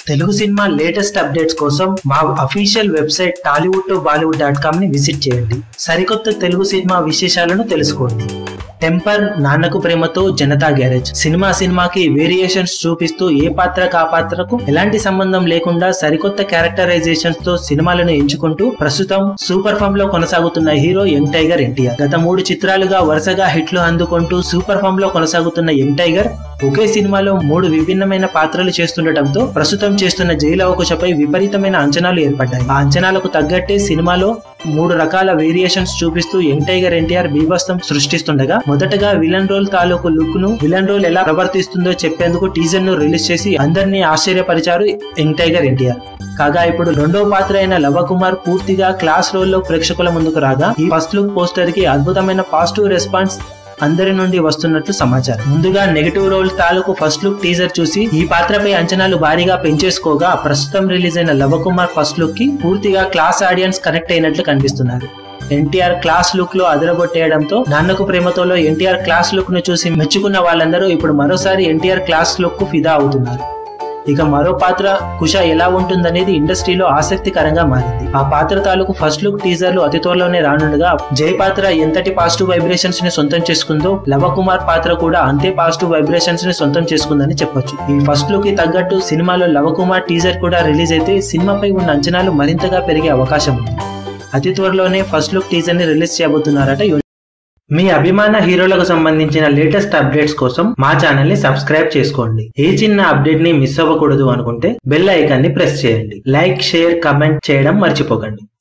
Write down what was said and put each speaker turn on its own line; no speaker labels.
Telugu cinema latest updates కోసం మా official website Tollywood to Bollywood dot com ని visit చేయండి సరికొత్త తెలుగు సినిమా విశేషాలను తెలుసుకోండి Temper Nannaku Prematho Janatha Garage cinema సినిమాకి వేరియేషన్స్ చూపిస్తూ ఏ పాత్ర ఆ పాత్రకు ఎలాంటి సంబంధం లేకుండా సరికొత్త క్యారెక్టరైజేషన్స్ తో సినిమాలను ఎంచుకుంటూ ప్రస్తుతం సూపర్ ఫామ్ లో కొనసాగుతున్న హీరో యంగ్ టైగర్ ఎన్టీఆర్ గత మూడు చిత్రాలుగా వరుసగా హిట్లు అందుకుంటూ సూపర్ ఫామ్ లో కొనసాగుతున్న యంగ్ టైగర్ ఒకే సినిమాలో మూడు విభిన్నమైన పాత్రలు చేస్తుండటంతో ప్రస్తుతం చేస్తున్న జైలు అవకుశపై విపరీతమైన అంచనాలు ఏర్పడ్డాయి ఆ అంచనాలకు తగ్గట్టే సినిమాలో మూడు రకాల వేరియేషన్స్ చూపిస్తూ యంగ్ టైగర్ ఎన్టీఆర్ బీభత్సం సృష్టిస్తుండగా మొదటగా విలన్ రోల్ తాలూకు లుక్ ను విలన్ రోల్ ఎలా ప్రవర్తిస్తుందో చెప్పేందుకు టీజర్ ను రిలీజ్ చేసి అందరినీ ఆశ్చర్యపరిచారు యంగ్ టైగర్ ఎన్టీఆర్ కాగా ఇప్పుడు రెండో పాత్ర అయిన లవకుమార్ పూర్తిగా క్లాస్ రోల్ లో ప్రేక్షకుల ముందుకు రాగా ఈ ఫస్ట్ లుక్ పోస్టర్ కి అద్భుతమైన పాజిటివ్ రెస్పాన్స్ అందరి నుండి వస్తున్నట్లు సమాచారం ముందుగా నెగటివ్ రోల్ తాలూకు ఫస్ట్ లుక్ టీజర్ చూసి ఈ పాత్రపై అంచనాలు భారీగా పెంచేసుకోగా ప్రస్తుతం రిలీజ్ అయిన లవకుమార్ ఫస్ట్ లుక్ కి పూర్తిగా క్లాస్ ఆడియన్స్ కనెక్ట్ అయినట్లు కనిపిస్తున్నారు ఎన్టీఆర్ క్లాస్ లుక్ లో అదరగొట్టేయడంతో నాన్నకు ప్రేమతోలో ఎన్టీఆర్ క్లాస్ లుక్ ను చూసి మెచ్చుకున్న వాళ్ళందరూ ఇప్పుడు మరోసారి ఎన్టీఆర్ క్లాస్ లుక్ కు ఫిదా అవుతున్నారు ఇక మరో పాత్ర కుష ఎలా ఉంటుందనేది ఇండస్ట్రీలో ఆసక్తికరంగా మారింది ఆ పాత్ర తాలూకు ఫస్ట్ లుక్ టీజర్లు అతి త్వరలోనే రానుండగా జై పాత్ర ఎంతటి పాజిటివ్ వైబ్రేషన్స్ ని సొంతం చేసుకుందో లవకుమార్ పాత్ర కూడా అంతే పాజిటివ్ వైబ్రేషన్స్ ని సొంతం చేసుకుందని చెప్పొచ్చు ఈ ఫస్ట్ లుక్ కి తగ్గట్టు సినిమాలో లవకుమార్ టీజర్ కూడా రిలీజ్ అయితే సినిమాపై ఉన్న అంచనాలు మరింతగా పెరిగే అవకాశం ఉంది అతి త్వరలోనే ఫస్ట్ లుక్ టీజర్ ని రిలీజ్ చేయబోతున్నారట మీ అభిమాన హీరోలకు సంబంధించిన లేటెస్ట్ అప్డేట్స్ కోసం మా ఛానల్ ని సబ్స్క్రైబ్ చేసుకోండి ఏ చిన్న అప్డేట్ ని మిస్ అవ్వకూడదు అనుకుంటే బెల్ ఐకాన్ ని ప్రెస్ చేయండి లైక్ షేర్ కమెంట్ చేయడం మర్చిపోకండి